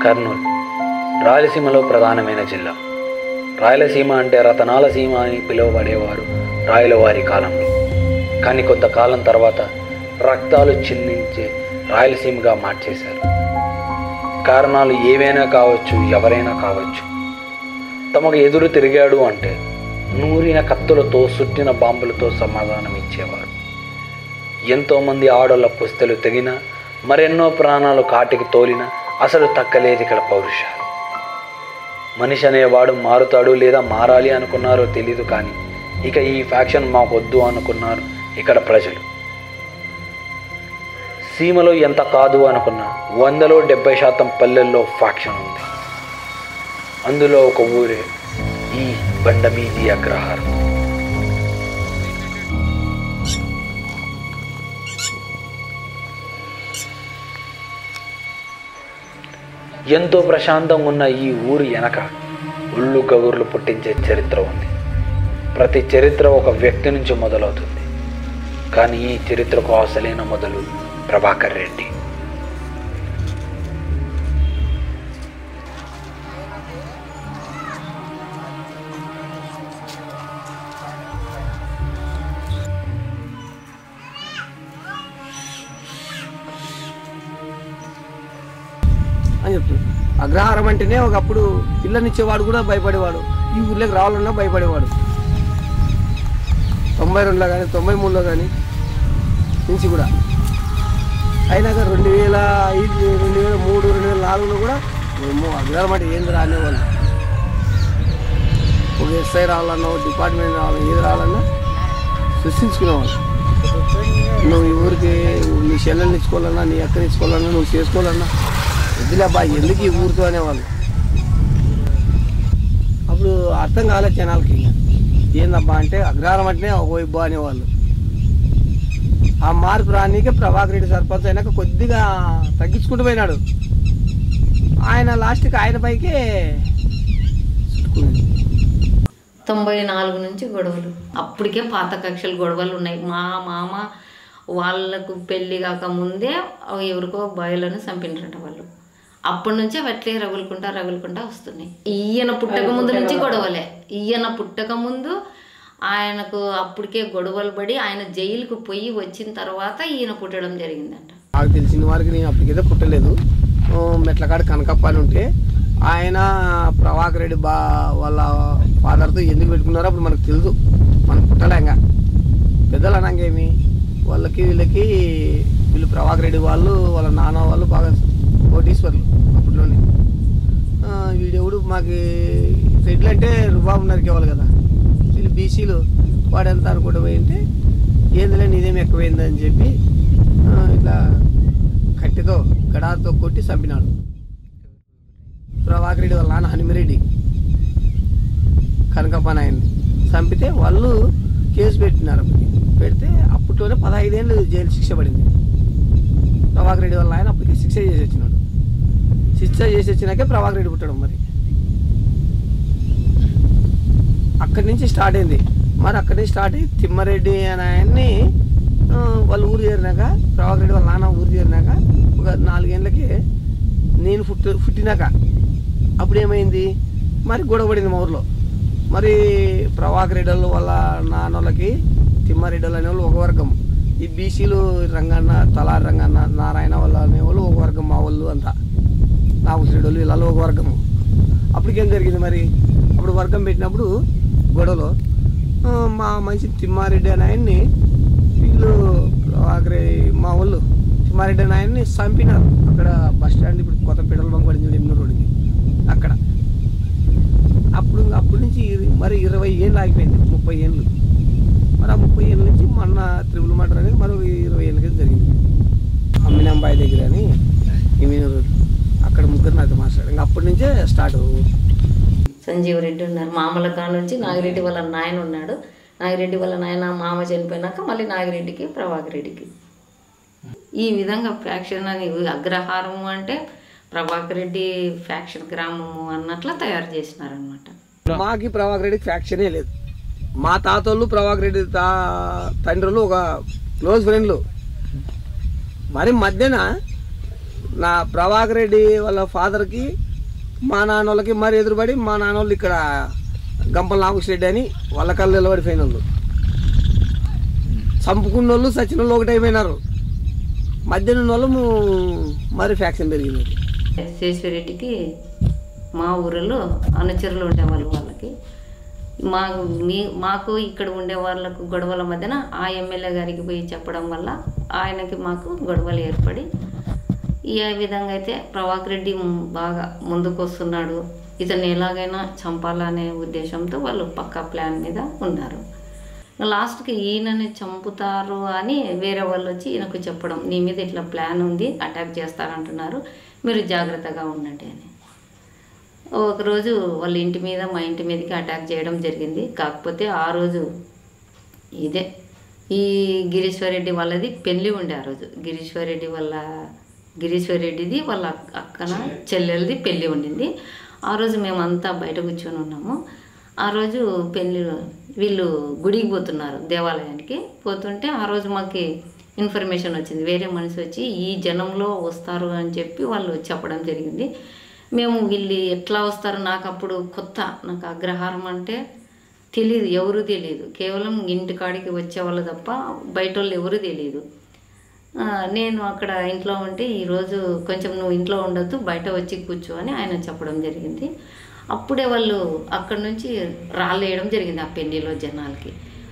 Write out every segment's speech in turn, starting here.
కర్నూలు రాయలసీమలో ప్రధానమైన జిల్లా రాయలసీమ అంటే రతనాల సీమ అని పిలువబడేవారు రాయలవారి కాలంలో కానీ కొంతకాలం తర్వాత రక్తాలు చిందించే రాయలసీమగా మార్చేశారు కారణాలు ఏవైనా కావచ్చు ఎవరైనా కావచ్చు తమకు ఎదురు తిరిగాడు అంటే నూరిన కత్తులతో సుట్టిన బాంబులతో సమాధానం ఇచ్చేవారు ఎంతోమంది ఆడోళ్ళ పుస్తలు తెగిన మరెన్నో ప్రాణాలు కాటికి తోలిన అసలు తక్కలేదు ఇక్కడ పౌరుషాలు మనిషి అనేవాడు మారుతాడు లేదా మారాలి అనుకున్నారో తెలీదు కానీ ఇక ఈ ఫ్యాక్షన్ మాకొద్దు అనుకున్నారు ఇక్కడ ప్రజలు సీమలో ఎంత కాదు అనుకున్నా వందలో డెబ్బై శాతం పల్లెల్లో ఫ్యాక్షన్ ఉంది అందులో ఒక ఊరే ఈ బండమీది అగ్రహారం ఎంతో ప్రశాంతంగా ఉన్న ఈ ఊరు వెనక ఉళ్ళు గగుర్లు పుట్టించే చరిత్ర ఉంది ప్రతి చరిత్ర ఒక వ్యక్తి నుంచి మొదలవుతుంది కానీ ఈ చరిత్రకు అసలైన మొదలు ప్రభాకర్ రెడ్డి అని చెప్తుంది అగ్రహారం అంటేనే ఒకప్పుడు పిల్లనిచ్చేవాడు కూడా భయపడేవాడు ఈ ఊర్లోకి రావాలన్నా భయపడేవాడు తొంభై రెండులో కానీ తొంభై మూడులో కానీ నుంచి కూడా అయినాక రెండు వేల ఐదు రెండు వేల మూడు రెండు వేల నాలుగులో కూడా ఏమో అగ్రహారం అంటే ఏంది అనేవాళ్ళు ఒక ఎస్ఐ రావాలన్నా ఒక డిపార్ట్మెంట్ రావాలన్నా ఏది రావాలన్నా సృష్టించుకునేవాళ్ళు నువ్వు ఈ ఊరికి నీ చెల్లెల్ని ఇచ్చుకోవాలన్నా నీ అక్కని ఇచ్చుకోవాలన్నా నువ్వు చేసుకోవాలన్నా వద్దులేబ్బా ఎందుకు ఈ ఊరితో అనేవాళ్ళు అప్పుడు అర్థం కాలేదు జనాలకి ఏందబ్బా అంటే అగ్రహారం అంటే ఓయిబ్బా అనేవాళ్ళు ఆ మార్పు రానీకే ప్రభాకర్ రెడ్డి సర్పంచ్ అయినాక కొద్దిగా తగ్గించుకుంటూ పోయినాడు ఆయన లాస్ట్కి ఆయన పైకే చుట్టుకుంది తొంభై నాలుగు నుంచి గొడవలు అప్పటికే పాత కక్షలు గొడవలు ఉన్నాయి మా మామ వాళ్ళకు పెళ్ళి కాక ముందే ఎవరికో బాయలను చంపినరట వాళ్ళు అప్పటి నుంచే అట్లే రగులుకుంటా రగులుకుంటా వస్తున్నాయి ఈయన పుట్టక ముందు నుంచి గొడవలే ఈయన పుట్టక ముందు ఆయనకు అప్పటికే గొడవలు పడి ఆయన జైలుకు పోయి వచ్చిన తర్వాత ఈయన పుట్టడం జరిగిందంట నాకు తెలిసిన వారికి నేను అప్పటికైతే పుట్టలేదు ఆ, మెట్లకాడ కనకప్ప అని ఉంటే ఆయన ప్రభాకర్ రెడ్డి బా వాళ్ళ ఫాదర్తో ఎందుకు పెట్టుకున్నారో అప్పుడు మనకు తెలుసు మనకు పుట్టలేంగా పెద్దలు అనగాేమి వాళ్ళకి వీళ్ళకి వీళ్ళు ప్రభాకర్ రెడ్డి వాళ్ళు వాళ్ళ నాన్న వాళ్ళు బాగా కోటీశ్వర్లు అప్పట్లోనే ఆ, వీడెవడు మాకు రెడ్లు అంటే రుబాబు నరికేవాళ్ళు కదా వీళ్ళు బీసీలు వాడు ఎంత అనుకుంటూ పోయింటే ఏందిలే నీదేం ఎక్కువైంది అని చెప్పి ఆ, ఇట్లా కట్టెతో గడాతో కొట్టి చంపినాడు ప్రభాకర్ రెడ్డి వాళ్ళ నాన్న హనుమిరెడ్డి కనకప్ప నాయన్ని చంపితే వాళ్ళు కేసు పెట్టినారు అప్పటికి పెడితే అప్పట్లోనే పదహైదేళ్ళు జైలు శిక్ష పడింది ప్రభాకర్ రెడ్డి వాళ్ళ ఆయన అప్పటికి శిక్ష చేసి వచ్చినాడు శిక్ష చేసి వచ్చినాకే ప్రభాకర్ రెడ్డి పుట్టడం మరి అక్కడి నుంచి స్టార్ట్ అయింది మరి అక్కడి నుంచి స్టార్ట్ అయ్యి తిమ్మారెడ్డి అని ఆయన్ని ఆ, వాళ్ళు ఊరు చేరినాక ప్రభాకర్ రెడ్డి వాళ్ళ నాన్న ఊరు చేరినాక ఒక నాలుగేళ్ళకి నేను పుట్టి పుట్టినాక అప్పుడు ఏమైంది మరి గొడవ పడింది మా ఊర్లో మరి ప్రభాకర్ రెడ్డి వాళ్ళు వాళ్ళ నాన్న వాళ్ళకి తిమ్మారెడ్డి వాళ్ళు అనేవాళ్ళు ఒక వర్గం ఈ బీసీలు రంగన్న తలారి రంగన్న నారాయణ వాళ్ళ అనేవాళ్ళు ఒక వర్గం మా వాళ్ళు అంతా నాగశ్రెడ్డి వాళ్ళు వీళ్ళలో ఒక వర్గము అప్పటికేం జరిగింది మరి అప్పుడు వర్గం పెట్టినప్పుడు గొడవలో ఆ, మా మంచి తిమ్మారెడ్డి అని ఆయన్ని వీళ్ళు ఆఖరి మా వాళ్ళు తిమ్మారెడ్డి అని ఆయన్ని చంపినారు అక్కడ బస్ స్టాండ్ ఇప్పుడు కొత్త పెట్రోల్ బంక్ పడింది ఎన్నో రోడ్డుకి అక్కడ అప్పుడు అప్పటి నుంచి ఇర- మరి ఇరవై ఏళ్ళు ఆగిపోయింది ముప్పై ఏళ్ళు మరి ఆ ముప్పై ఏళ్ళ నుంచి మొన్న త్రిబుల్ మటర్ అనేది మరో ఇరవై ఏళ్ళ క్రితం జరిగింది అమ్మినాంబాయి దగ్గర అని ఇమీన రోడ్ అక్కడ ముగ్గురు నాతో మాట్లాడారు ఇంకా అప్పటి నుంచే స్టార్ట్ సంజీవ్ రెడ్డి ఉన్నారు మామల కాడ నుంచి నాగిరెడ్డి వాళ్ళ నాయన ఉన్నాడు నాగిరెడ్డి వాళ్ళ నాయన మామ చనిపోయినాక మళ్ళీ నాగిరెడ్డికి ప్రభాకర్ రెడ్డికి ఈ విధంగా ఫ్యాక్షన్ అని అగ్రహారము అంటే ప్రభాకర్ రెడ్డి ఫ్యాక్షన్ గ్రామము అన్నట్ల తయారు చేసినారనమాట మాకి ప్రభాకర్ రెడ్డి ఫ్యాక్షనే లేదు మా తాతోళ్ళు ప్రభాకర్ రెడ్డి తా తండ్రులు ఒక క్లోజ్ ఫ్రెండ్లు మరి మధ్యన నా ప్రభాకర్ రెడ్డి వాళ్ళ ఫాదర్కి మా నాన్న వాళ్ళకి మరి ఎదురుపడి మా నాన్న వాళ్ళు ఇక్కడ గంపల నాగేశ్వర రెడ్డి అని వాళ్ళ కళ్ళు నిలబడిపోయిన వాళ్ళు చంపుకున్న వాళ్ళు సచిన వాళ్ళు ఒకటైపోయినారు మధ్యన ఉన్న వాళ్ళు ము- మరి ఫ్యాక్షన్ పెరిగింది శేషరెడ్డికి మా ఊరిలో అనుచరులు ఉండేవాళ్ళు వాళ్ళకి మా మీ మాకు ఇక్కడ ఉండే వాళ్ళకు గొడవల మధ్యన ఆ ఎమ్మెల్యే గారికి పోయి చెప్పడం వల్ల ఆయనకి మాకు గొడవలు ఏర్పడి ఏ విధంగా అయితే ప్రభాకర్ రెడ్డి బాగా ముందుకు వస్తున్నాడు ఇతన్ని ఎలాగైనా చంపాలనే ఉద్దేశంతో వాళ్ళు పక్కా ప్లాన్ మీద ఉన్నారు లాస్ట్కి ఈయనని చంపుతారు అని వేరే వాళ్ళు వచ్చి ఈయనకు చెప్పడం నీ మీద ఇట్లా ప్లాన్ ఉంది అటాక్ చేస్తారంటున్నారు మీరు జాగ్రత్తగా ఉండండి అని ఒకరోజు వాళ్ళ ఇంటి మీద మా ఇంటి మీదకి అటాక్ చేయడం జరిగింది కాకపోతే ఆ రోజు ఇదే ఈ గిరీశ్వరరెడ్డి వాళ్ళది పెళ్ళి ఉండే ఆ రోజు గిరీశ్వరరెడ్డి వాళ్ళ గిరీశ్వరరెడ్డిది వాళ్ళ అక్కన చెల్లెలది పెళ్ళి ఉండింది ఆ రోజు మేమంతా బయట కూర్చొని ఉన్నాము ఆ రోజు పెళ్ళి వీళ్ళు గుడికి పోతున్నారు దేవాలయానికి పోతుంటే ఆ రోజు మాకు ఇన్ఫర్మేషన్ వచ్చింది వేరే మనిషి వచ్చి ఈ జనంలో వస్తారు అని చెప్పి వాళ్ళు చెప్పడం జరిగింది మేము వీళ్ళు ఎట్లా వస్తారో నాకు అప్పుడు కొత్త నాకు అగ్రహారం అంటే తెలియదు ఎవరు తెలియదు కేవలం ఇంటికాడికి వచ్చేవాళ్ళు తప్ప బయట వాళ్ళు ఎవరు తెలియదు ఆ, నేను అక్కడ ఇంట్లో ఉంటే ఈరోజు కొంచెం నువ్వు ఇంట్లో ఉండొద్దు బయట వచ్చి కూర్చో అని ఆయన చెప్పడం జరిగింది అప్పుడే వాళ్ళు అక్కడ నుంచి రాళ్ళేయడం జరిగింది ఆ పెళ్లిలో జనాలకి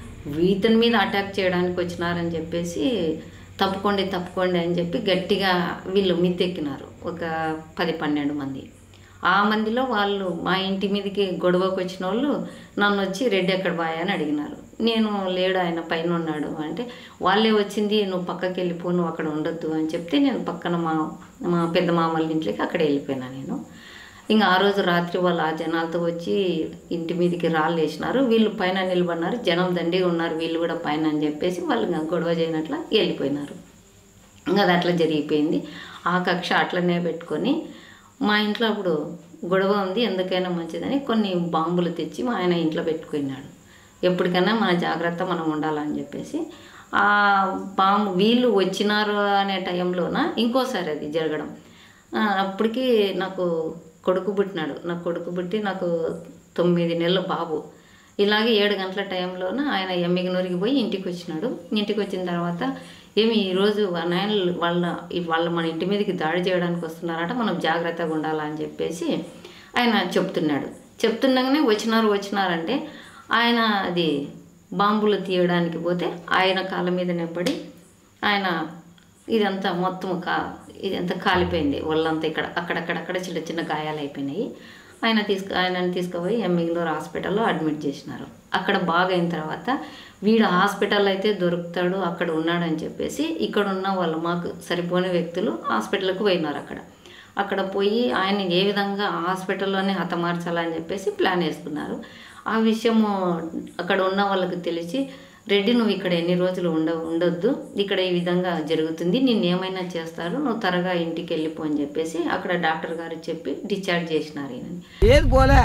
ఇతని మీద అటాక్ చేయడానికి వచ్చినారని చెప్పేసి తప్పుకోండి తప్పుకోండి అని చెప్పి గట్టిగా వీళ్ళు మిద్దెక్కినారు ఒక పది పన్నెండు మంది ఆ మందిలో వాళ్ళు మా ఇంటి మీదకి గొడవకు వచ్చిన వాళ్ళు నన్ను వచ్చి రెడ్డి ఎక్కడ బాయ్ అని అడిగినారు నేను లేడు ఆయన పైన ఉన్నాడు అంటే వాళ్ళే వచ్చింది నువ్వు పక్కకి వెళ్ళిపో నువ్వు అక్కడ ఉండొద్దు అని చెప్తే నేను పక్కన మా మా పెద్ద మామల ఇంట్లోకి అక్కడ వెళ్ళిపోయినా నేను ఇంకా ఆ రోజు రాత్రి వాళ్ళు ఆ జనాలతో వచ్చి ఇంటి మీదకి రాళ్ళు వేసినారు వీళ్ళు పైన నిలబడినారు జనం దండిగా ఉన్నారు వీళ్ళు కూడా పైన అని చెప్పేసి వాళ్ళు ఇంకా గొడవ చేయనట్ల వెళ్ళిపోయినారు ఇంకా అది అట్లా జరిగిపోయింది ఆ కక్ష అట్లనే పెట్టుకొని మా ఇంట్లో అప్పుడు గొడవ ఉంది ఎందుకైనా మంచిదని కొన్ని బాంబులు తెచ్చి మా ఆయన ఇంట్లో పెట్టుకున్నాడు ఎప్పటికైనా మన జాగ్రత్త మనం ఉండాలని చెప్పేసి ఆ బాంబు వీళ్ళు వచ్చినారు అనే టైంలోన ఇంకోసారి అది జరగడం ఆ, అప్పటికి నాకు కొడుకు పుట్టినాడు నాకు కొడుకు పుట్టి నాకు తొమ్మిది నెలల బాబు ఇలాగే ఏడు గంటల టైంలోన ఆయన ఎమ్మిగనూరికి పోయి ఇంటికి వచ్చినాడు ఇంటికి వచ్చిన తర్వాత ఏమి ఈరోజు నాయన వాళ్ళ వాళ్ళ మన ఇంటి మీదకి దాడి చేయడానికి వస్తున్నారట మనం జాగ్రత్తగా ఉండాలా అని చెప్పేసి ఆయన చెప్తున్నాడు చెప్తుండగానే వచ్చినారు వచ్చినారంటే ఆయన అది బాంబులు తీయడానికి పోతే ఆయన కాళ్ళ మీదనే పడి ఆయన ఇదంతా మొత్తం కా ఇదంతా కాలిపోయింది ఒళ్ళంతా ఇక్కడ అక్కడక్కడక్కడ చిన్న చిన్న గాయాలు అయిపోయినాయి ఆయన తీసుకు ఆయనని తీసుకుపోయి ఎమ్మిగలూరు హాస్పిటల్లో అడ్మిట్ చేసినారు అక్కడ బాగా అయిన తర్వాత వీడు హాస్పిటల్ అయితే దొరుకుతాడు అక్కడ ఉన్నాడని చెప్పేసి ఇక్కడ ఉన్న వాళ్ళు మాకు సరిపోని వ్యక్తులు హాస్పిటల్కి పోయినారు అక్కడ అక్కడ పోయి ఆయన ఏ విధంగా ఆ హాస్పిటల్లోనే హతమార్చాలని చెప్పేసి ప్లాన్ వేసుకున్నారు ఆ విషయము అక్కడ ఉన్న వాళ్ళకి తెలిసి రెడ్డి నువ్వు ఇక్కడ ఎన్ని రోజులు ఉండ ఉండొద్దు ఇక్కడ ఈ విధంగా జరుగుతుంది నిన్ను ఏమైనా చేస్తారు నువ్వు త్వరగా ఇంటికి వెళ్ళిపో అని చెప్పేసి అక్కడ డాక్టర్ గారు చెప్పి డిశ్చార్జ్ చేసినారు ఈయనని ఏది పోలే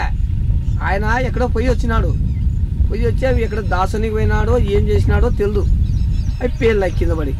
ఆయన ఎక్కడో పోయి వచ్చినాడు పోయి వచ్చి అవి ఎక్కడ దాసునికి పోయినాడో ఏం చేసినాడో తెలియదు అవి పేర్లు కింద పడి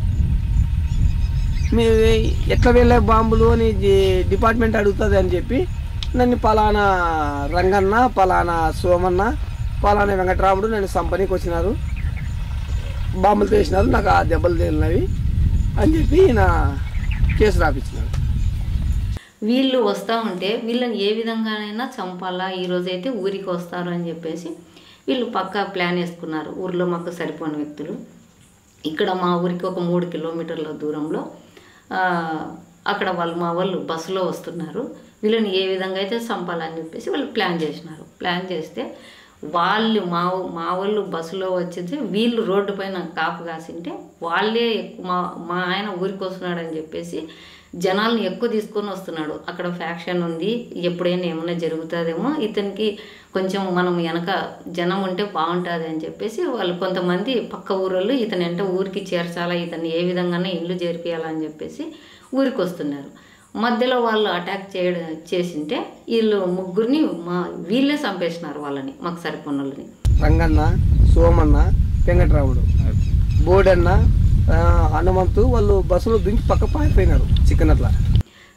మీ ఎట్లా వెళ్ళే బాంబులు అని డి- డిపార్ట్మెంట్ అడుగుతుంది అని చెప్పి నన్ను పలానా రంగన్న పలానా సోమన్న పలానా వెంకటరాముడు నన్ను సంపనీకి వచ్చినారు బాంబులు తీసినారు నాకు ఆ దెబ్బలు తేలినవి అని చెప్పి ఈయన కేసు రాపించినాడు వీళ్ళు వస్తూ ఉంటే వీళ్ళని ఏ విధంగానైనా చంపాలా ఈ రోజైతే ఊరికి వస్తారు అని చెప్పేసి వీళ్ళు పక్కా ప్లాన్ వేసుకున్నారు ఊర్లో మాకు సరిపోని వ్యక్తులు ఇక్కడ మా ఊరికి ఒక మూడు కిలోమీటర్ల దూరంలో ఆ, అక్కడ వాళ్ళు మా వాళ్ళు బస్సులో వస్తున్నారు వీళ్ళని ఏ విధంగా అయితే చంపాలని చెప్పేసి వాళ్ళు ప్లాన్ చేసినారు ప్లాన్ చేస్తే వాళ్ళు మా మా వాళ్ళు బస్సులో వచ్చితే వీళ్ళు రోడ్డు పైన కాపు కాసింటే వాళ్ళే ఎక్కువ మా మా ఆయన ఊరికి వస్తున్నాడని చెప్పేసి జనాల్ని ఎక్కువ తీసుకొని వస్తున్నాడు అక్కడ ఫ్యాక్షన్ ఉంది ఎప్పుడైనా ఏమైనా జరుగుతుందేమో ఇతనికి కొంచెం మనం వెనక జనం ఉంటే బాగుంటుంది అని చెప్పేసి వాళ్ళు కొంతమంది పక్క ఊరోళ్ళు ఇతని అంటే ఊరికి చేర్చాలా ఇతన్ని ఏ విధంగానే ఇల్లు చేర్పియాలని చెప్పేసి ఊరికి వస్తున్నారు మధ్యలో వాళ్ళు అటాక్ చేయడం చేసింటే వీళ్ళు ముగ్గురిని మా వీళ్ళే చంపేసినారు వాళ్ళని మాకు సరిపోయిన వాళ్ళని రంగన్న సోమన్న వెంకటరాముడు బోడన్న ఆ, హనుమంతు వాళ్ళు బస్సులో దుంకి పక్క పారిపోయినారు చికెన్ అట్లా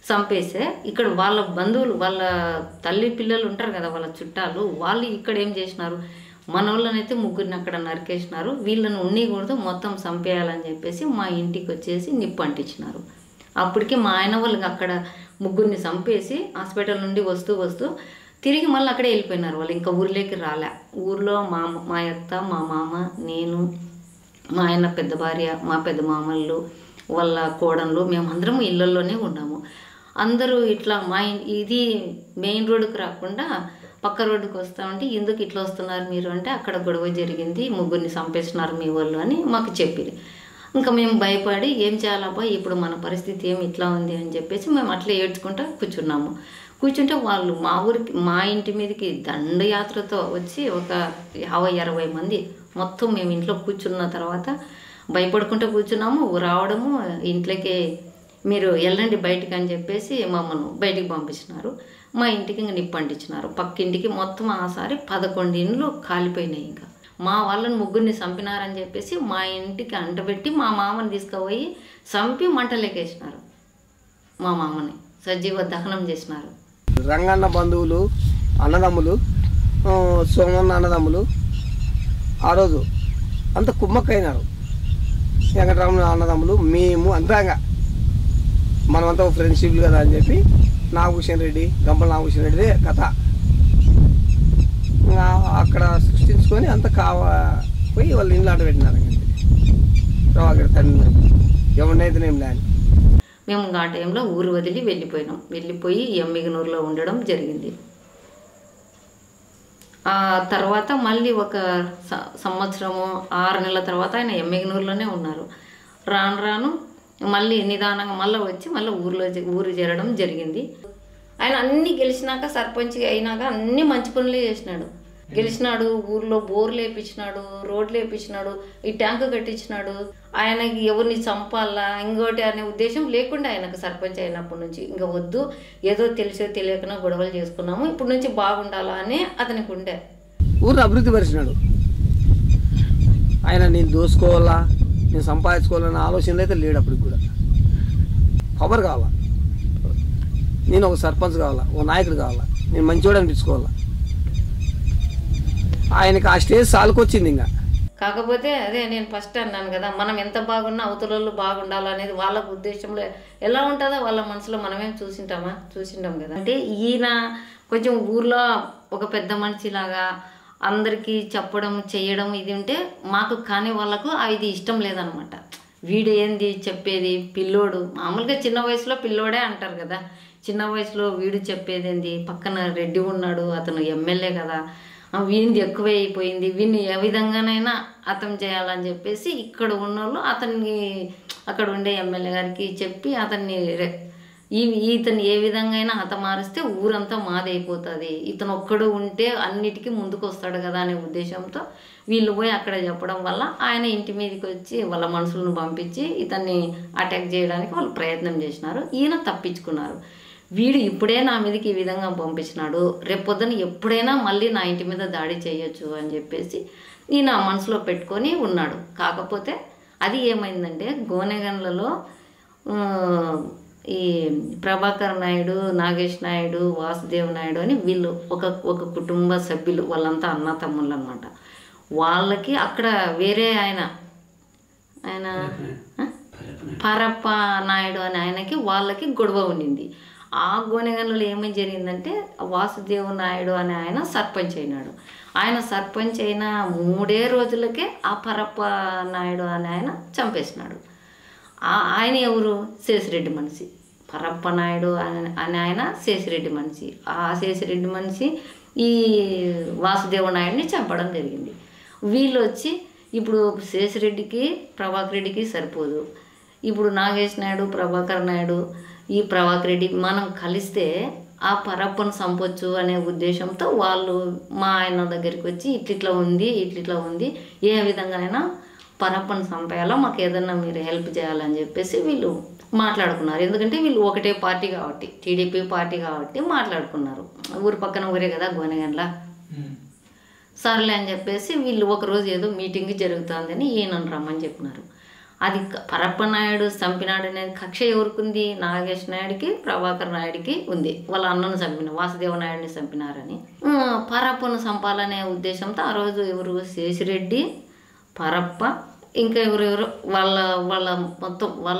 చంపేస్తే ఇక్కడ వాళ్ళ బంధువులు వాళ్ళ తల్లి పిల్లలు ఉంటారు కదా వాళ్ళ చుట్టాలు వాళ్ళు ఇక్కడ ఏం చేసినారు మన వాళ్ళనైతే ముగ్గురిని అక్కడ నరికేసినారు వీళ్ళని ఉన్నీకూడదు మొత్తం చంపేయాలని చెప్పేసి మా ఇంటికి వచ్చేసి నిప్పు అంటించినారు అప్పటికి మా ఆయన వాళ్ళు అక్కడ ముగ్గురిని చంపేసి హాస్పిటల్ నుండి వస్తూ వస్తూ తిరిగి మళ్ళీ అక్కడే వెళ్ళిపోయినారు వాళ్ళు ఇంకా ఊర్లోకి రాలే ఊర్లో మా మా అత్త మా మామ నేను మా ఆయన పెద్ద భార్య మా పెద్ద మామళ్ళు వాళ్ళ కోడళ్ళు మేమందరం ఇళ్ళల్లోనే ఉన్నాము అందరూ ఇట్లా మా ఇన్- ఇది మెయిన్ రోడ్డుకి రాకుండా పక్క రోడ్డుకి వస్తా ఉంటే ఎందుకు ఇట్లా వస్తున్నారు మీరు అంటే అక్కడ గొడవ జరిగింది ముగ్గురిని చంపేస్తున్నారు మీ వాళ్ళు అని మాకు చెప్పింది ఇంకా మేము భయపడి ఏం చేయాలబ్బా ఇప్పుడు మన పరిస్థితి ఏమి ఇట్లా ఉంది అని చెప్పేసి మేము అట్లా ఏడ్చుకుంటా కూర్చున్నాము కూర్చుంటే వాళ్ళు మా ఊరికి మా ఇంటి మీదకి దండయాత్రతో వచ్చి ఒక యాభై అరవై మంది మొత్తం మేము ఇంట్లో కూర్చున్న తర్వాత భయపడుకుంటూ కూర్చున్నాము రావడము ఇంట్లోకి మీరు వెళ్ళండి బయటికి అని చెప్పేసి మమ్మల్ని బయటికి పంపించినారు మా ఇంటికి ఇంకా నిప్పు అంటించినారు పక్కింటికి మొత్తం ఆసారి పదకొండు ఇండ్లు కాలిపోయినాయి ఇంకా మా వాళ్ళని ముగ్గురిని చంపినారని చెప్పేసి మా ఇంటికి అంటబెట్టి మా మామని తీసుకుపోయి చంపి మంటలేకేసినారు మా మామని సజీవ దహనం చేసినారు రంగన్న బంధువులు అన్నదమ్ములు ఆ, సోమన్న అన్నదమ్ములు ఆ రోజు అంత కుమ్మక్కైనారు వెంకటరామన్ అన్నదమ్ములు మేము అంతా ఇంకా మనమంతా ఫ్రెండ్షిప్లు కదా అని చెప్పి నాగభూషణ్ రెడ్డి గంపల నాగభూషణ్ రెడ్డిదే కథ ఇంకా అక్కడ సృష్టించుకొని అంత కావ పోయి వాళ్ళు ఇంట్లో ఆట పెట్టినారు ప్రభాకర్ తండ్రి ఎవరినైతేనేం లే అని మేము ఇంకా ఆ టైంలో ఊరు వదిలి వెళ్ళిపోయినాం వెళ్ళిపోయి ఎమ్మిగనూరులో ఉండడం జరిగింది ఆ తర్వాత మళ్ళీ ఒక స- సంవత్సరము ఆరు నెలల తర్వాత ఆయన ఎమ్మిగనూరులోనే ఉన్నారు రాను రాను మళ్ళీ నిదానంగా మళ్ళీ వచ్చి మళ్ళీ ఊర్లో జ- ఊరు చేరడం జరిగింది ఆయన అన్ని గెలిచినాక సర్పంచ్ అయినాక అన్ని మంచి పనులే చేసినాడు గెలిచినాడు ఊర్లో బోర్లు వేపించినాడు రోడ్లు వేపించినాడు ఈ ట్యాంకు కట్టించినాడు ఆయనకి ఎవరిని చంపాలా ఇంకోటి అనే ఉద్దేశం లేకుండా ఆయనకు సర్పంచ్ అయినప్పటి నుంచి ఇంకా వద్దు ఏదో తెలిసో తెలియకనో గొడవలు చేసుకున్నాము ఇప్పటి నుంచి బాగుండాలా అని అతనికి ఉండే ఊరిని అభివృద్ధి పరిచినాడు ఆయన నేను దోసుకోవాలా నేను సంపాదించుకోవాలన్న ఆలోచనలు అయితే లేడు అప్పటికి కూడా పవర్ కావాలా నేను ఒక సర్పంచ్ కావాలా ఒక నాయకుడు కావాలా నేను మంచివాడు అనిపించుకోవాలా ఆయనకి ఆ స్టేజ్ సాలుకొచ్చింది ఇంకా కాకపోతే అదే నేను ఫస్ట్ అన్నాను కదా మనం ఎంత బాగున్నా అవతల బాగుండాలనేది వాళ్ళకు ఉద్దేశంలో ఎలా ఉంటుందో వాళ్ళ మనసులో మనమేం చూసింటామా చూసింటాం కదా అంటే ఈయన కొంచెం ఊర్లో ఒక పెద్ద మనిషిలాగా అందరికీ చెప్పడం చేయడం ఇది ఉంటే మాకు కాని వాళ్ళకు ఆ ఇది ఇష్టం లేదనమాట వీడు ఏంది చెప్పేది పిల్లోడు మామూలుగా చిన్న వయసులో పిల్లోడే అంటారు కదా చిన్న వయసులో వీడు చెప్పేది ఏంది పక్కన రెడ్డి ఉన్నాడు అతను ఎమ్మెల్యే కదా ఆ, వీనిది ఎక్కువే అయిపోయింది వీన్ని ఏ విధంగానైనా అతం చేయాలని చెప్పేసి ఇక్కడ ఉన్నోళ్ళు అతన్ని అక్కడ ఉండే ఎమ్మెల్యే గారికి చెప్పి అతన్ని రె- ఈ ఇతను ఏ విధంగా అయినా హతమారిస్తే ఊరంతా మాదైపోతుంది ఇతను ఒక్కడు ఉంటే అన్నిటికీ ముందుకు వస్తాడు కదా అనే ఉద్దేశంతో వీళ్ళు పోయి అక్కడ చెప్పడం వల్ల ఆయన ఇంటి మీదకి వచ్చి వాళ్ళ మనుషులను పంపించి ఇతన్ని అటాక్ చేయడానికి వాళ్ళు ప్రయత్నం చేసినారు ఈయన తప్పించుకున్నారు వీడు ఇప్పుడే నా మీదకి ఈ విధంగా పంపించినాడు రేపొద్దున ఎప్పుడైనా మళ్ళీ నా ఇంటి మీద దాడి చేయొచ్చు అని చెప్పేసి ఈయన మనసులో పెట్టుకొని ఉన్నాడు కాకపోతే అది ఏమైందంటే గోనెగండ్లలో ఆ, ఈ ప్రభాకర్ నాయుడు నాగేష్ నాయుడు వాసుదేవ్ నాయుడు అని వీళ్ళు ఒక ఒక కుటుంబ సభ్యులు వాళ్ళంతా అన్న తమ్ముళ్ళు అనమాట వాళ్ళకి అక్కడ వేరే ఆయన ఆయన ఆ? పరప్ప నాయుడు అనే ఆయనకి వాళ్ళకి గొడవ ఉండింది ఆ గోనెగన్లలో ఏమేం జరిగిందంటే వాసుదేవ్ నాయుడు అనే ఆయన సర్పంచ్ అయినాడు ఆయన సర్పంచ్ అయిన మూడే రోజులకే ఆ పరప్ప నాయుడు అనే ఆయన చంపేసినాడు ఆ- ఆయన ఎవరు శేషిరెడ్డి మనిషి పరప్ప నాయుడు అనే అనే ఆయన శేషిరెడ్డి మనిషి ఆ శేషిరెడ్డి మనిషి ఈ వాసుదేవ నాయుడిని చంపడం జరిగింది వీళ్ళు వచ్చి ఇప్పుడు శేషిరెడ్డికి ప్రభాకర్ రెడ్డికి సరిపోదు ఇప్పుడు నాగేష్ నాయుడు ప్రభాకర్ నాయుడు ఈ ప్రభాకర్ రెడ్డి మనం కలిస్తే ఆ పరప్పను చంపొచ్చు అనే ఉద్దేశంతో వాళ్ళు మా ఆయన దగ్గరికి వచ్చి ఇట్లిట్లా ఉంది ఇట్లిట్లా ఉంది ఏ విధంగా అయినా పరప్పను చంపేయాలో మాకు ఏదన్నా మీరు హెల్ప్ చేయాలని చెప్పేసి వీళ్ళు మాట్లాడుకున్నారు ఎందుకంటే వీళ్ళు ఒకటే పార్టీ కాబట్టి టీడీపీ పార్టీ కాబట్టి మాట్లాడుకున్నారు ఊరి పక్కన ఊరే కదా గోనెగండ్ల సర్లే అని చెప్పేసి వీళ్ళు ఒకరోజు ఏదో మీటింగ్ జరుగుతుందని ఈయనను రమ్మని చెప్పినారు అది క- పరప్ప నాయుడు చంపినాడు అనేది కక్ష ఎవరికుంది నాగేష్ నాయుడికి ప్రభాకర్ నాయుడికి ఉంది వాళ్ళ అన్నను చంపిన వాసుదేవ నాయుడిని చంపినారని ఆ, పరప్పను చంపాలనే ఉద్దేశంతో ఆ రోజు ఎవరు శేషిరెడ్డి పరప్ప ఇంకా ఎవరెవరు వాళ్ళ వాళ్ళ మొత్తం వాళ్ళ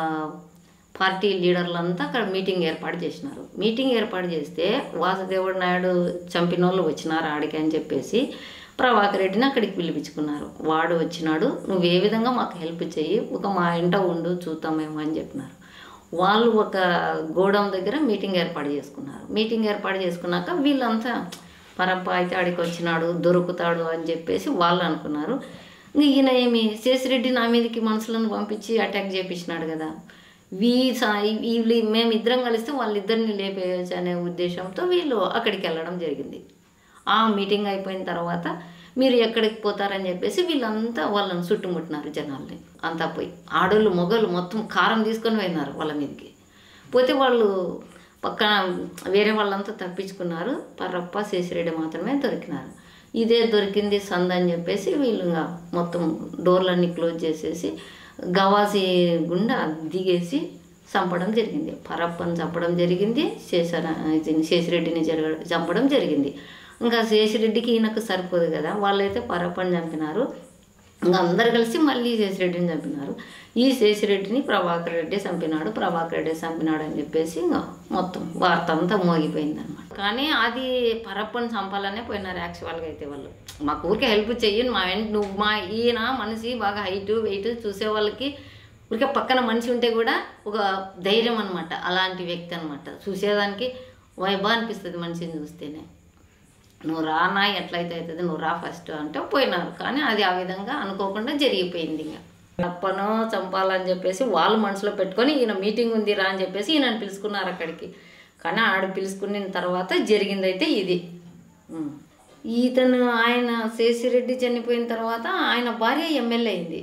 పార్టీ లీడర్లంతా అక్కడ మీటింగ్ ఏర్పాటు చేసినారు మీటింగ్ ఏర్పాటు చేస్తే వాసుదేవుడు నాయుడు చంపిన వాళ్ళు వచ్చినారు ఆడికి అని చెప్పేసి ప్రభాకర్ రెడ్డిని అక్కడికి పిలిపించుకున్నారు వాడు వచ్చినాడు నువ్వు ఏ విధంగా మాకు హెల్ప్ చెయ్యి ఒక మా ఇంట ఉండు చూద్దామేమో అని చెప్పినారు వాళ్ళు ఒక గోడౌన్ దగ్గర మీటింగ్ ఏర్పాటు చేసుకున్నారు మీటింగ్ ఏర్పాటు చేసుకున్నాక వీళ్ళంతా పరప్ప అయితే ఆడికి వచ్చినాడు దొరుకుతాడు అని చెప్పేసి వాళ్ళు అనుకున్నారు ఇంక ఈయన ఏమి శేషిరెడ్డి నా మీదకి మనుషులను పంపించి అటాక్ చేపించినాడు కదా వీ సా- వీళ్ళు మేమిద్దరం కలిస్తే వాళ్ళిద్దరిని లేపేయచ్చు అనే ఉద్దేశంతో వీళ్ళు అక్కడికి వెళ్ళడం జరిగింది ఆ మీటింగ్ అయిపోయిన తర్వాత మీరు ఎక్కడికి పోతారని చెప్పేసి వీళ్ళంతా వాళ్ళని చుట్టుముట్టినారు జనాల్ని అంతా పోయి ఆడోళ్ళు మొగలు మొత్తం కారం తీసుకొని పోయినారు వాళ్ళ మీదకి పోతే వాళ్ళు పక్కన వేరే వాళ్ళంతా తప్పించుకున్నారు పర్రప్ప శేషిరెడ్డి మాత్రమే దొరికినారు ఇదే దొరికింది సంద అని చెప్పేసి వీళ్ళు ఇంకా మొత్తం డోర్లన్నీ క్లోజ్ చేసేసి గవాసి గుండా దిగేసి చంపడం జరిగింది పరప్పని చంపడం జరిగింది శేషర ఇది శేషిరెడ్డిని జరగ చంపడం జరిగింది ఇంకా శేషిరెడ్డికి ఈయనకు సరిపోదు కదా వాళ్ళైతే పరప్పని చంపినారు ఇంకా అందరు కలిసి మళ్ళీ శేషిరెడ్డిని చంపినారు ఈ శేషిరెడ్డిని ప్రభాకర్ రెడ్డి చంపినాడు ప్రభాకర్ రెడ్డి చంపినాడు అని చెప్పేసి ఇంకా మొత్తం వార్త అంతా మోగిపోయింది అనమాట కానీ అది పరప్పని చంపాలనే పోయినారు యాక్చువల్గా అయితే వాళ్ళు మాకు ఊరికే హెల్ప్ చెయ్యి మా వెంట నువ్వు మా ఈయన మనిషి బాగా హైట్ వెయిట్ చూసే వాళ్ళకి ఊరికే పక్కన మనిషి ఉంటే కూడా ఒక ధైర్యం అనమాట అలాంటి వ్యక్తి అనమాట చూసేదానికి వైబా అనిపిస్తుంది మనిషిని చూస్తేనే నువ్వు రానా ఎట్లయితే అవుతుంది నువ్వు రా ఫస్ట్ అంటే పోయినారు కానీ అది ఆ విధంగా అనుకోకుండా జరిగిపోయింది ఇంకా తప్పనో చంపాలని చెప్పేసి వాళ్ళు మనసులో పెట్టుకొని ఈయన మీటింగ్ ఉంది రా అని చెప్పేసి ఈయనని పిలుచుకున్నారు అక్కడికి కానీ ఆడ పిలుచుకున్న తర్వాత జరిగిందైతే ఇది ఉం. ఈతను ఆయన శేషిరెడ్డి చనిపోయిన తర్వాత ఆయన భార్య ఎమ్మెల్యే అయింది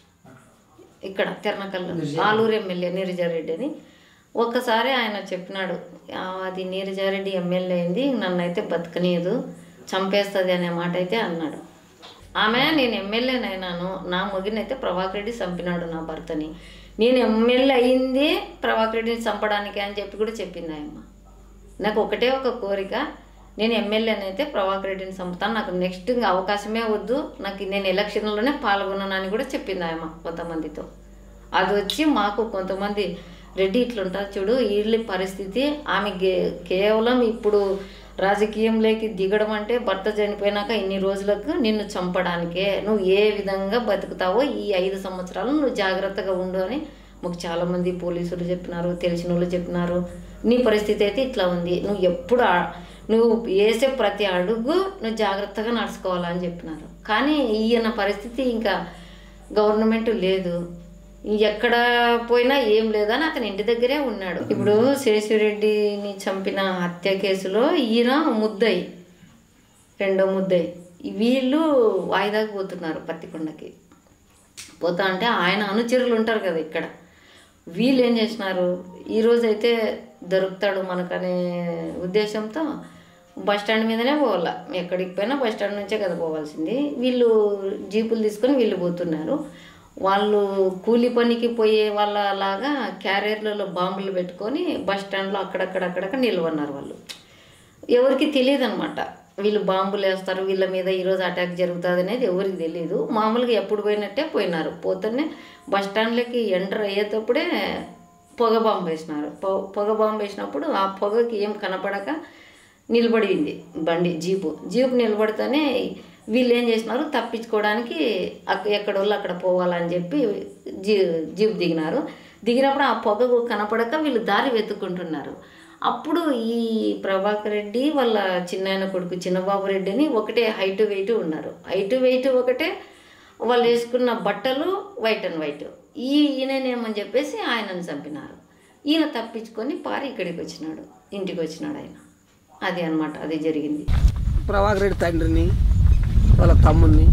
ఇక్కడ తిరణకల్లో ఆలూరు ఎమ్మెల్యే నీరజారెడ్డి అని ఒక్కసారి ఆయన చెప్పినాడు "ఆ, అది నీరజారెడ్డి ఎమ్మెల్యే అయింది నన్ను అయితే బతకనీయదు చంపేస్తుంది అనే మాట అయితే అన్నాడు ఆమె నేను ఎమ్మెల్యేనైనాను నా మొగినైతే ప్రభాకర్ రెడ్డి చంపినాడు నా భర్తని నేను ఎమ్మెల్యే అయింది ప్రభాకర్ రెడ్డిని చంపడానికి అని చెప్పి కూడా చెప్పింది ఆయమ్మ నాకు ఒకటే ఒక కోరిక నేను ఎమ్మెల్యేనైతే ప్రభాకర్ రెడ్డిని చంపుతాను నాకు నెక్స్ట్ ఇంకా అవకాశమే వద్దు నాకు నేను ఎలక్షన్లోనే పాల్గొన్నానని కూడా చెప్పింది ఆయమ్మ కొంతమందితో అది వచ్చి మాకు కొంతమంది రెడ్డి ఇట్లుంటారు చూడు వీళ్ళ పరిస్థితి ఆమె గే- కేవలం ఇప్పుడు రాజకీయంలోకి దిగడం అంటే భర్త చనిపోయినాక ఇన్ని రోజులకు నిన్ను చంపడానికే నువ్వు ఏ విధంగా బతుకుతావో ఈ ఐదు సంవత్సరాలు నువ్వు జాగ్రత్తగా ఉండు అని మాకు చాలామంది పోలీసులు చెప్పినారు తెలిసిన వాళ్ళు చెప్పినారు నీ పరిస్థితి అయితే ఇట్లా ఉంది నువ్వు ఎప్పుడు ఆ- నువ్వు వేసే ప్రతి అడుగు నువ్వు జాగ్రత్తగా నడుచుకోవాలని చెప్పినారు కానీ ఈయన పరిస్థితి ఇంకా గవర్నమెంట్ లేదు ఎక్కడ పోయినా ఏం లేదని అతని ఇంటి దగ్గరే ఉన్నాడు ఇప్పుడు శేషిరెడ్డిని చంపిన హత్య కేసులో ఈయన ముద్దయి రెండో ముద్దయి వీళ్ళు వాయిదాకి పోతున్నారు పత్తికొండకి పోతా అంటే ఆయన అనుచరులు ఉంటారు కదా ఇక్కడ వీళ్ళు ఏం చేసినారు ఈరోజు అయితే దొరుకుతాడు మనకనే ఉద్దేశంతో బస్ స్టాండ్ మీదనే పోవాల ఎక్కడికి పోయినా బస్ స్టాండ్ నుంచే కదా పోవాల్సింది వీళ్ళు జీపులు తీసుకొని వీళ్ళు పోతున్నారు వాళ్ళు కూలి పనికి పోయే వాళ్ళ లాగా క్యారియర్లలో బాంబులు పెట్టుకొని బస్ స్టాండ్లో అక్కడక్కడ అక్కడక్కడ నిల్వన్నారు వాళ్ళు ఎవరికి తెలియదు అనమాట వీళ్ళు బాంబులు వేస్తారు వీళ్ళ మీద ఈరోజు అటాక్ జరుగుతుంది అనేది ఎవరికి తెలియదు మామూలుగా ఎప్పుడు పోయినట్టే పోయినారు పోతేనే బస్ స్టాండ్లకి ఎంటర్ అయ్యేటప్పుడే పొగ బాంబు వేసినారు పొ- పొగ బాంబు వేసినప్పుడు ఆ పొగకి ఏం కనపడక నిలబడింది బండి జీపు జీపు నిలబడితేనే వీళ్ళు ఏం చేసినారు తప్పించుకోవడానికి అక్క ఎక్కడ వాళ్ళు అక్కడ పోవాలని చెప్పి జీ జీప్ దిగినారు దిగినప్పుడు ఆ పొగ కనపడక వీళ్ళు దారి వెతుక్కుంటున్నారు అప్పుడు ఈ ప్రభాకర్ రెడ్డి వాళ్ళ చిన్నాయన కొడుకు చిన్నబాబు రెడ్డిని ఒకటే హైట్ వెయిట్ ఉన్నారు హైట్ వెయిట్ ఒకటే వాళ్ళు వేసుకున్న బట్టలు వైట్ అండ్ వైట్ ఈ ఈయననేమని చెప్పేసి ఆయనను చంపినారు ఈయన తప్పించుకొని పారి ఇక్కడికి వచ్చినాడు ఇంటికి వచ్చినాడు ఆయన అది అన్నమాట అది జరిగింది ప్రభాకర్ రెడ్డి తండ్రిని వాళ్ళ తమ్ముడిని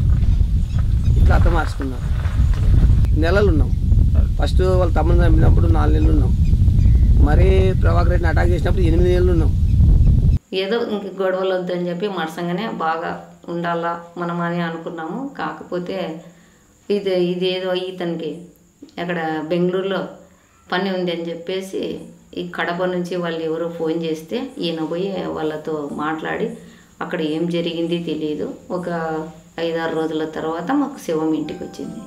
ఇట్లా అర్థం మార్చుకున్నారు నెలలు ఉన్నాం ఫస్ట్ వాళ్ళ తమ్ముడిని చంపినప్పుడు నాలుగు నెలలు ఉన్నాం మరీ ప్రభాకర్ రెడ్డిని అటాక్ చేసినప్పుడు ఎనిమిది నెలలు ఉన్నాం ఏదో ఇంక గొడవలు వద్దని చెప్పి మరసంగానే బాగా ఉండాలా మనం అని అనుకున్నాము కాకపోతే ఇది ఇదేదో ఇతనికి అక్కడ బెంగళూరులో పని ఉంది అని చెప్పేసి ఈ కడప నుంచి వాళ్ళు ఎవరో ఫోన్ చేస్తే ఈయన పోయి వాళ్ళతో మాట్లాడి అక్కడ ఏం జరిగింది తెలియదు ఒక ఐదారు రోజుల తర్వాత మాకు శివం ఇంటికి వచ్చింది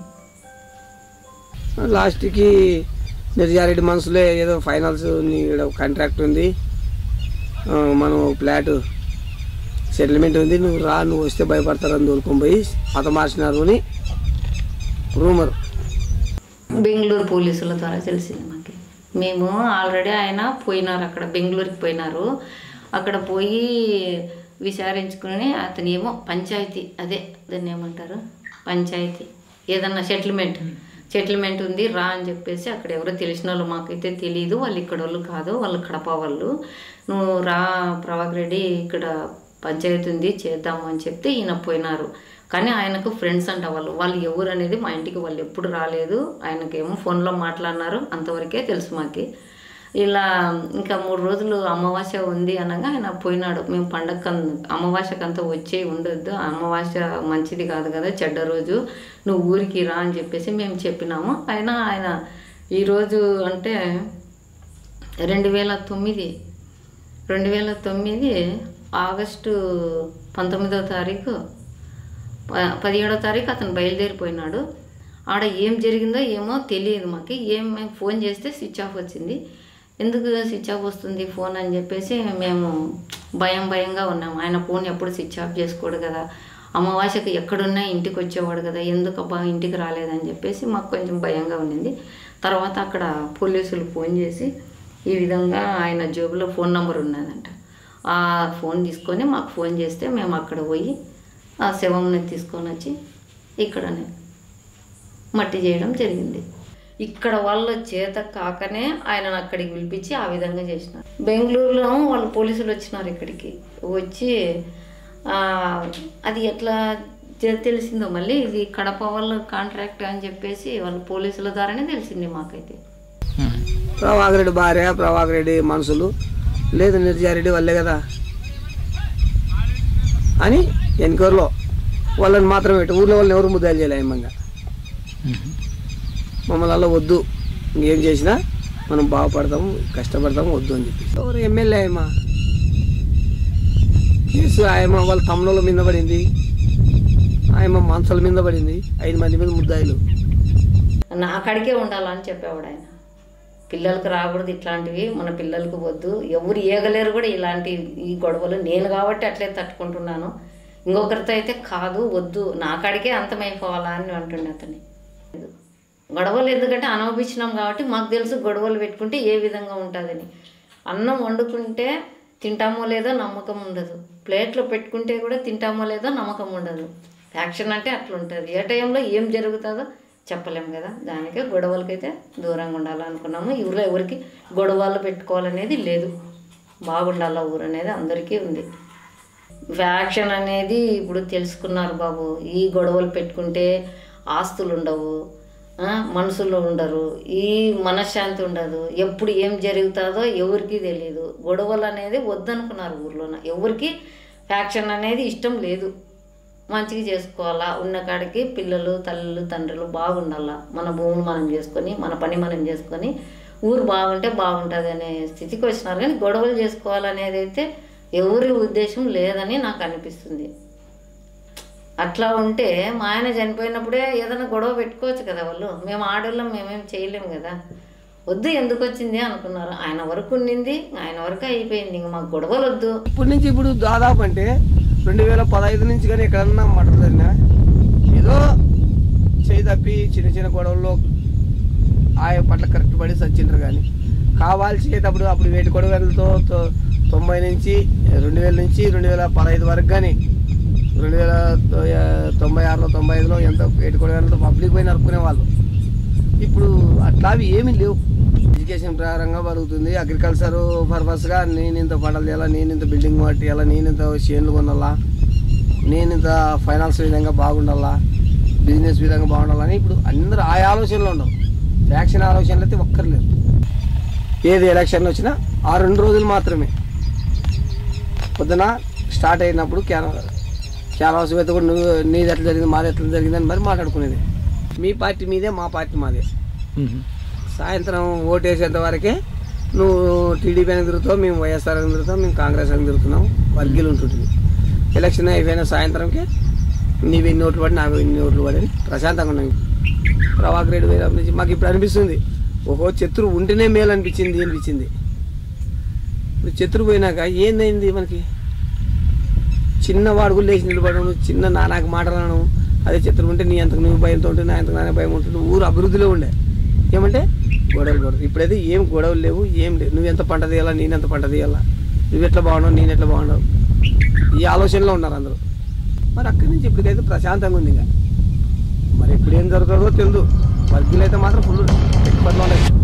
లాస్ట్కి నిర్జారెడ్డి మనసులో ఏదో ఫైనాన్స్ కాంట్రాక్ట్ ఉంది ఆ, మనం ఫ్లాట్ సెటిల్మెంట్ ఉంది నువ్వు రా నువ్వు వస్తే భయపడతారని దొరుకుని పోయి అత మార్చినారు అని రూమర్ బెంగళూరు పోలీసుల ద్వారా తెలిసింది మాకు మేము ఆల్రెడీ ఆయన పోయినారు అక్కడ బెంగళూరుకి పోయినారు అక్కడ పోయి విచారించుకుని అతను ఏమో పంచాయతీ అదే దాన్ని ఏమంటారు పంచాయతీ ఏదన్నా సెటిల్మెంట్ సెటిల్మెంట్ ఉంది రా అని చెప్పేసి అక్కడ ఎవరో తెలిసిన వాళ్ళు మాకైతే తెలియదు వాళ్ళు ఇక్కడ వాళ్ళు కాదు వాళ్ళు కడప వాళ్ళు నువ్వు రా ప్రభాకర్ రెడ్డి ఇక్కడ పంచాయతీ ఉంది చేద్దాము అని చెప్తే ఈయన పోయినారు కానీ ఆయనకు ఫ్రెండ్స్ అంట వాళ్ళు వాళ్ళు ఎవరు అనేది మా ఇంటికి వాళ్ళు ఎప్పుడు రాలేదు ఆయనకేమో ఫోన్లో మాట్లాడినారు అంతవరకే తెలుసు మాకి ఇలా ఇంకా మూడు రోజులు అమావాస్య ఉంది అనగా ఆయన పోయినాడు మేము పండగ అమావాస్యకంతా వచ్చే ఉండొద్దు అమావాస్య మంచిది కాదు కదా చెడ్డ రోజు నువ్వు ఊరికి రా అని చెప్పేసి మేము చెప్పినాము అయినా ఆయన ఈరోజు అంటే రెండు వేల తొమ్మిది రెండు వేల తొమ్మిది ఆగస్టు పంతొమ్మిదవ తారీఖు ప- పదిహేడో తారీఖు అతను బయలుదేరిపోయినాడు ఆడ ఏం జరిగిందో ఏమో తెలియదు మాకు ఏం మేము ఫోన్ చేస్తే స్విచ్ ఆఫ్ వచ్చింది ఎందుకు స్విచ్ ఆఫ్ వస్తుంది ఫోన్ అని చెప్పేసి మేము భయం భయంగా ఉన్నాము ఆయన ఫోన్ ఎప్పుడు స్విచ్ ఆఫ్ చేసుకోడు కదా అమావాస్యకు ఎక్కడున్నా ఇంటికి వచ్చేవాడు కదా ఎందుకు అబ్బా ఇంటికి రాలేదని చెప్పేసి మాకు కొంచెం భయంగా ఉండింది తర్వాత అక్కడ పోలీసులు ఫోన్ చేసి ఈ విధంగా ఆయన జేబులో ఫోన్ నెంబర్ ఉన్నదంట ఆ ఫోన్ తీసుకొని మాకు ఫోన్ చేస్తే మేము అక్కడ పోయి ఆ శవంని తీసుకొని వచ్చి ఇక్కడనే మట్టి చేయడం జరిగింది ఇక్కడ వాళ్ళ చేత కాకనే ఆయనను అక్కడికి పిలిపించి ఆ విధంగా చేసినారు బెంగళూరులో వాళ్ళు పోలీసులు వచ్చినారు ఇక్కడికి వచ్చి ఆ, అది ఎట్లా తె- తెలిసిందో మళ్ళీ ఇది కడప వాళ్ళ కాంట్రాక్ట్ అని చెప్పేసి వాళ్ళు పోలీసుల ద్వారానే తెలిసింది మాకైతే ప్రభాకర్ రెడ్డి భార్య ప్రభాకర్ రెడ్డి మనుషులు లేదు నిర్జారెడ్డి వాళ్ళే కదా అని ఎన్నికల్లో వాళ్ళని మాత్రం పెట్టి ఊర్లో వాళ్ళని ఎవరు ముద్దాలు చేయలే ఏమంగా మమ్మల్ని అలా వద్దు ఇంకేం చేసినా మనం బాగుపడతాము కష్టపడతాము వద్దు అని చెప్పి ఎవరు ఎమ్మెల్యే ఆయమ్మ కేసు ఆయమ్మ వాళ్ళ తమ్ముళ్ళ మీద పడింది ఆయమ్మ మనసుల మీద పడింది ఐదు మంది మీద ముద్దాయిలు నా కాడికే ఉండాలని చెప్పేవాడు ఆయన పిల్లలకు రాకూడదు ఇట్లాంటివి మన పిల్లలకు వద్దు ఎవరు ఏగలేరు కూడా ఇలాంటి ఈ గొడవలు నేను కాబట్టి అట్లే తట్టుకుంటున్నాను ఇంకొకరితో అయితే కాదు వద్దు నా కాడికే అంతమైపోవాలా అని అంటుండే అతని గొడవలు ఎందుకంటే అనుభవించినాం కాబట్టి మాకు తెలుసు గొడవలు పెట్టుకుంటే ఏ విధంగా ఉంటుందని అన్నం వండుకుంటే తింటామో లేదో నమ్మకం ఉండదు ప్లేట్లో పెట్టుకుంటే కూడా తింటామో లేదో నమ్మకం ఉండదు ఫ్యాక్షన్ అంటే అట్లా ఉంటుంది ఏ టైంలో ఏం జరుగుతుందో చెప్పలేం కదా దానికే గొడవలకైతే దూరంగా ఉండాలనుకున్నాము ఊళ్ళో ఎవరికి గొడవలు పెట్టుకోవాలనేది లేదు బాగుండాల ఊరు అనేది అందరికీ ఉంది ఫ్యాక్షన్ అనేది ఇప్పుడు తెలుసుకున్నారు బాబు ఈ గొడవలు పెట్టుకుంటే ఆస్తులు ఉండవు ఆ, మనుషులు ఉండరు ఈ మనశ్శాంతి ఉండదు ఎప్పుడు ఏం జరుగుతుందో ఎవరికి తెలియదు గొడవలు అనేది వద్దనుకున్నారు ఊర్లోన ఎవరికి ఫ్యాక్షన్ అనేది ఇష్టం లేదు మంచిగా చేసుకోవాలా ఉన్న కాడికి పిల్లలు తల్లులు తండ్రులు బాగుండాలా మన భూములు మనం చేసుకొని మన పని మనం చేసుకొని ఊరు బాగుంటే బాగుంటుంది అనే స్థితికి వచ్చినారు కానీ గొడవలు చేసుకోవాలనేది అయితే ఎవరి ఉద్దేశం లేదని నాకు అనిపిస్తుంది అట్లా ఉంటే మా ఆయన చనిపోయినప్పుడే ఏదైనా గొడవ పెట్టుకోవచ్చు కదా వాళ్ళు మేము ఆడవాళ్ళం మేమేం చేయలేము కదా వద్దు ఎందుకు వచ్చింది అనుకున్నారు ఆయన వరకు ఉండింది ఆయన వరకు అయిపోయింది ఇంక మాకు గొడవలు వద్దు ఇప్పటి నుంచి ఇప్పుడు దాదాపు అంటే రెండు వేల పదహైదు నుంచి కానీ ఎక్కడన్నా మటర్ జరిగినా ఏదో చేయి తప్పి చిన్న చిన్న గొడవల్లో ఆయన పట్ల కరెక్ట్ పడి సచ్చిండ్రు కానీ కావాల్సేటప్పుడు అప్పుడు వేటి గొడవలతో తొ- తొంభై నుంచి రెండు వేల నుంచి రెండు వేల పదహైదు వరకు కానీ రెండు వేల తొ- తొంభై ఆరులో తొంభై ఐదులో ఎంత వేటి గొడవలతో పబ్లిక్ పోయి నరుకునే వాళ్ళు ఇప్పుడు అట్లావి ఏమీ లేవు ఎడ్యుకేషన్ ప్రకారంగా బతుకుతుంది అగ్రికల్చర్ పర్పస్గా నేను ఇంత పంటలు చేయాలా నేను ఇంత బిల్డింగ్ కట్టియాలా నేను ఇంత చేన్లు కొనాలా నేను ఇంత ఫైనాన్స్ విధంగా బాగుండాలా బిజినెస్ విధంగా బాగుండాలని ఇప్పుడు అందరూ ఆ ఆలోచనలు ఉండవు ఫ్యాక్షన్ ఆలోచనలు అయితే ఒక్కర్లేరు ఏది ఎలక్షన్ వచ్చినా ఆ రెండు రోజులు మాత్రమే పొద్దున స్టార్ట్ అయినప్పుడు క్యాన్ క్యాన్వాస్ మీద కూడా నువ్వు నీది ఎట్లా జరిగింది మాది ఎట్లా జరిగింది అని మరి మాట్లాడుకునేది మీ పార్టీ మీదే మా పార్టీ మాదే సాయంత్రం ఓటు వేసేంత వరకే నువ్వు టీడీపీ అని తిరుగుతావు మేము వైఎస్ఆర్ అని తిరుగుతాం మేము కాంగ్రెస్ అని తిరుగుతున్నాం వర్గీలు ఉంటుంటుంది ఎలక్షన్ అయిపోయిన సాయంత్రంకి నీవు ఎన్ని ఓట్లు పడి నాకు ఎన్ని ఓట్లు పడి అని ప్రశాంతంగా ఉన్నాం ప్రభాకర్ రెడ్డి వేరే నుంచి మాకు ఇప్పుడు అనిపిస్తుంది ఓహో శత్రు ఉంటేనే మేలు అనిపించింది అనిపించింది ఇప్పుడు శత్రు పోయినాక ఏందైంది మనకి చిన్న వాడుగులు లేచి నిలబడడం చిన్న నానాకు మాటలను అదే చిత్రం ఉంటే నీ అంతకు నువ్వు భయంతో ఉంటే నా అంతకు నాన్న భయం ఉంటుంది ఊరు అభివృద్ధిలో ఉండే ఏమంటే గొడవలు గొడవలు ఇప్పుడైతే ఏం గొడవలు లేవు ఏం లేవు నువ్వు ఎంత పంట తీయాలా నేను ఎంత పంట తీయాలా నువ్వు ఎట్లా బాగున్నావు నేను ఎట్లా బాగున్నావు ఈ ఆలోచనలో ఉన్నారు అందరూ మరి అక్కడి నుంచి ఇప్పటికైతే ప్రశాంతంగా ఉంది ఇంకా మరి ఎప్పుడు ఏం జరుగుతుందో తెలియదు వర్గీలు అయితే మాత్రం ఫుల్ ఎక్కువ ఉన్నాయి